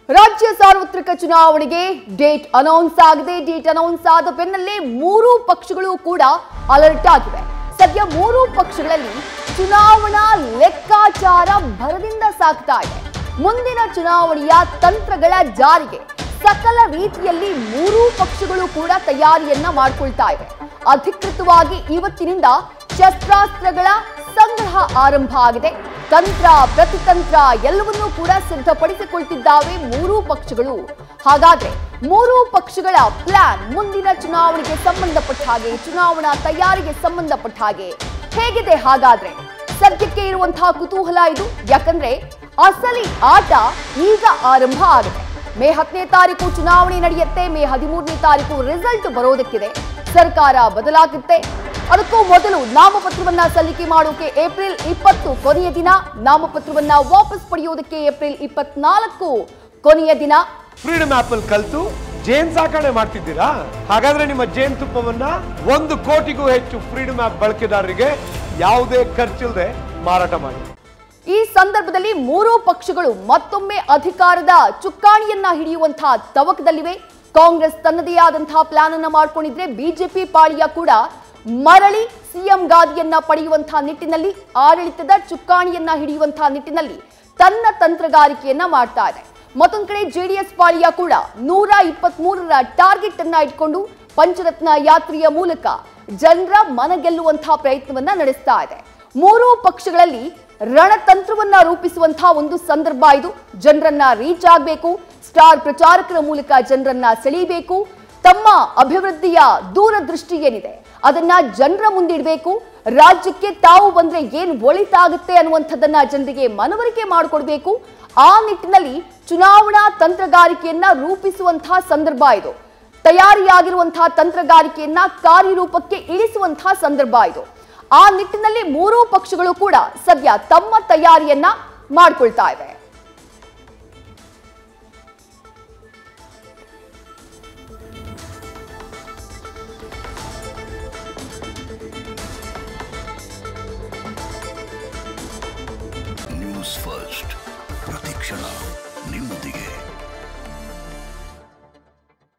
ರಾಜ್ಯ ಸಾರ್ವತ್ರಿಕ ಚುನಾವಣೆಗೆ ಡೇಟ್ ಅನೌನ್ಸ್ ಆಗಿದೆ ಡೇಟ್ ಅನೌನ್ಸ್ ಆದ ಬೆನ್ನಲ್ಲೇ ಮೂರೂ ಪಕ್ಷಗಳು ಕೂಡ ಅಲರ್ಟ್ ಆಗಿವೆ ಸದ್ಯ ಮೂರೂ ಪಕ್ಷಗಳಲ್ಲಿ ಚುನಾವಣಾ ಲೆಕ್ಕಾಚಾರ ಭರದಿಂದ ಸಾಗ್ತಾ ಇದೆ ಮುಂದಿನ ಚುನಾವಣೆಯ ತಂತ್ರಗಳ ಜಾರಿಗೆ ಸಕಲ ರೀತಿಯಲ್ಲಿ ಮೂರೂ ಪಕ್ಷಗಳು ಕೂಡ ತಯಾರಿಯನ್ನ ಮಾಡ್ಕೊಳ್ತಾ ಇವೆ ಅಧಿಕೃತವಾಗಿ ಇವತ್ತಿನಿಂದ ಶಸ್ತ್ರಾಸ್ತ್ರಗಳ ಸಂಗ್ರಹ ಆರಂಭ ಆಗಿದೆ ತಂತ್ರ ಪ್ರತಿತಂತ್ರ ಎಲ್ಲವನ್ನೂ ಕೂಡ ಸಿದ್ಧಪಡಿಸಿಕೊಳ್ತಿದ್ದಾವೆ ಮೂರೂ ಪಕ್ಷಗಳು ಹಾಗಾದ್ರೆ ಮೂರೂ ಪಕ್ಷಗಳ ಪ್ಲಾನ್ ಮುಂದಿನ ಚುನಾವಣೆಗೆ ಸಂಬಂಧಪಟ್ಟ ಹಾಗೆ ಚುನಾವಣಾ ತಯಾರಿಗೆ ಸಂಬಂಧಪಟ್ಟ ಹಾಗೆ ಹೇಗಿದೆ ಹಾಗಾದ್ರೆ ಸದ್ಯಕ್ಕೆ ಇರುವಂತಹ ಕುತೂಹಲ ಇದು ಯಾಕಂದ್ರೆ ಅಸಲಿ ಆಟ ಈಗ ಆರಂಭ ಆಗಿದೆ ಮೇ ಹತ್ತನೇ ತಾರೀಕು ಚುನಾವಣೆ ನಡೆಯುತ್ತೆ ಮೇ ಹದಿಮೂರನೇ ತಾರೀಕು ರಿಸಲ್ಟ್ ಬರೋದಕ್ಕಿದೆ ಸರ್ಕಾರ ಬದಲಾಗುತ್ತೆ ಅದಕ್ಕೂ ಮೊದಲು ನಾಮಪತ್ರವನ್ನ ಸಲ್ಲಿಕೆ ಮಾಡೋಕೆ ಏಪ್ರಿಲ್ ಇಪ್ಪತ್ತು ಕೊನೆಯ ದಿನ ನಾಮಪತ್ರವನ್ನ ವಾಪಸ್ ಪಡೆಯೋದಕ್ಕೆ ಏಪ್ರಿಲ್ ಇಪ್ಪತ್ನಾಲ್ಕು ಕೊನೆಯ ದಿನ ಫ್ರೀಡಮ್ ಆಪ್ ಅಲ್ಲಿ ಕಲ್ತು ಜೇನ್ ಸಾಕಣೆ ಮಾಡ್ತಿದ್ದೀರಾ ಹಾಗಾದ್ರೆ ನಿಮ್ಮ ಜೇನ್ ತುಪ್ಪವನ್ನ ಒಂದು ಕೋಟಿಗೂ ಹೆಚ್ಚು ಫ್ರೀಡಮ್ ಆಪ್ ಬಳಕೆದಾರರಿಗೆ ಯಾವುದೇ ಖರ್ಚಿಲ್ಲದೆ ಮಾರಾಟ ಮಾಡಿ ಈ ಸಂದರ್ಭದಲ್ಲಿ ಮೂರೂ ಪಕ್ಷಗಳು ಮತ್ತೊಮ್ಮೆ ಅಧಿಕಾರದ ಚುಕ್ಕಾಣಿಯನ್ನ ಹಿಡಿಯುವಂತಹ ತವಕದಲ್ಲಿವೆ ಕಾಂಗ್ರೆಸ್ ತನ್ನದೇ ಆದಂತಹ ಪ್ಲಾನ್ ಅನ್ನ ಮಾಡ್ಕೊಂಡಿದ್ರೆ ಬಿಜೆಪಿ ಪಾಳಿಯ ಕೂಡ ಮರಳಿ ಸಿಎಂ ಗಾದಿಯನ್ನ ಪಡೆಯುವಂತಹ ನಿಟ್ಟಿನಲ್ಲಿ ಆಡಳಿತದ ಚುಕ್ಕಾಣಿಯನ್ನ ಹಿಡಿಯುವಂತಹ ನಿಟ್ಟಿನಲ್ಲಿ ತನ್ನ ತಂತ್ರಗಾರಿಕೆಯನ್ನ ಮಾಡ್ತಾ ಇದೆ ಮತ್ತೊಂದ್ ಕಡೆ ಜೆಡಿಎಸ್ ಪಾಳಿಯ ಕೂಡ ನೂರ ಇಪ್ಪತ್ತ್ ಮೂರರ ಟಾರ್ಗೆಟ್ ಅನ್ನ ಇಟ್ಕೊಂಡು ಪಂಚರತ್ನ ಯಾತ್ರೆಯ ಮೂಲಕ ಜನರ ಮನಗೆಲ್ಲುವಂತಹ ಪ್ರಯತ್ನವನ್ನ ನಡೆಸ್ತಾ ಇದೆ ಮೂರೂ ಪಕ್ಷಗಳಲ್ಲಿ ರಣತಂತ್ರವನ್ನ ರೂಪಿಸುವಂತಹ ಒಂದು ಸಂದರ್ಭ ಇದು ಜನರನ್ನ ರೀಚ್ ಆಗಬೇಕು ಸ್ಟಾರ್ ಪ್ರಚಾರಕರ ಮೂಲಕ ಜನರನ್ನ ಸೆಳೀಬೇಕು ತಮ್ಮ ಅಭಿವೃದ್ಧಿಯ ದೂರದೃಷ್ಟಿ ಏನಿದೆ ಅದನ್ನ ಜನರ ಮುಂದಿಡಬೇಕು ರಾಜ್ಯಕ್ಕೆ ತಾವು ಬಂದ್ರೆ ಏನ್ ಒಳಿತಾಗುತ್ತೆ ಅನ್ನುವಂಥದ್ದನ್ನ ಜನರಿಗೆ ಮನವರಿಕೆ ಮಾಡಿಕೊಡ್ಬೇಕು ಆ ನಿಟ್ಟಿನಲ್ಲಿ ಚುನಾವಣಾ ತಂತ್ರಗಾರಿಕೆಯನ್ನ ರೂಪಿಸುವಂತಹ ಸಂದರ್ಭ ಇದು ತಯಾರಿಯಾಗಿರುವಂತಹ ತಂತ್ರಗಾರಿಕೆಯನ್ನ ಕಾರ್ಯರೂಪಕ್ಕೆ ಇಳಿಸುವಂತಹ ಸಂದರ್ಭ ಇದು ಆ ನಿಟ್ಟಿನಲ್ಲಿ ಮೂರೂ ಪಕ್ಷಗಳು ಕೂಡ ಸದ್ಯ ತಮ್ಮ ತಯಾರಿಯನ್ನ ಮಾಡ್ಕೊಳ್ತಾ ಇವೆ ನ್ಯೂಸ್ ಫಸ್ಟ್ ಪ್ರತಿಕ್ಷಣ